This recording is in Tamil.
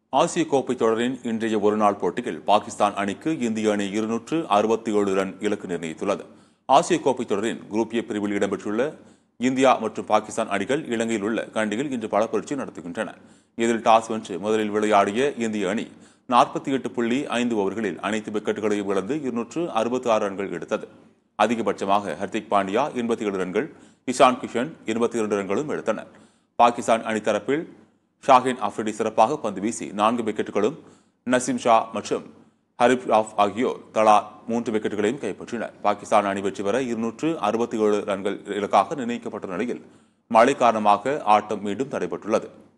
ஆசிய கோப்பை தொடரின் இன்றைய ஒருநாள் போட்டியில் பாகிஸ்தான் அணிக்கு இந்திய அணி இருநூற்று அறுபத்தி ஏழு ரன் இலக்கு நிர்ணயித்துள்ளது ஆசிய கோப்பை தொடரின் குரூப் ஏ பிரிவில் இடம்பெற்றுள்ள இந்தியா மற்றும் பாகிஸ்தான் அணிகள் இலங்கையில் உள்ள கண்டியில் இன்று பலப்பரீட்சை நடத்துகின்றன இதில் டாஸ் வென்று முதலில் விளையாடிய இந்திய அணி நாற்பத்தி எட்டு புள்ளி ஐந்து ஓவர்களில் அனைத்து விக்கெட்டுகளையும் இழந்து இருநூற்று அறுபத்தி ஆறு ரன்கள் எடுத்தது அதிகபட்சமாக ஹர்திக் பாண்டியா எண்பத்தி ஏழு ரன்கள் இஷான் கிஷன் இருபத்தி இரண்டு ரன்களும் எடுத்தனர் பாகிஸ்தான் அணி தரப்பில் ஷாஹின் அஃப்ரிடி சிறப்பாக பந்து வீசி நான்கு விக்கெட்டுகளும் நசீம் ஷா மற்றும் ஹரிப் ராஃப் ஆகியோர் தலா மூன்று விக்கெட்டுகளையும் கைப்பற்றினர் பாகிஸ்தான் அணி வெற்றி பெற இருநூற்று அறுபத்தி ஏழு ரன்கள் இலக்காக நிர்ணயிக்கப்பட்ட நிலையில் மழை காரணமாக ஆட்டம் மீண்டும் தடைபட்டுள்ளது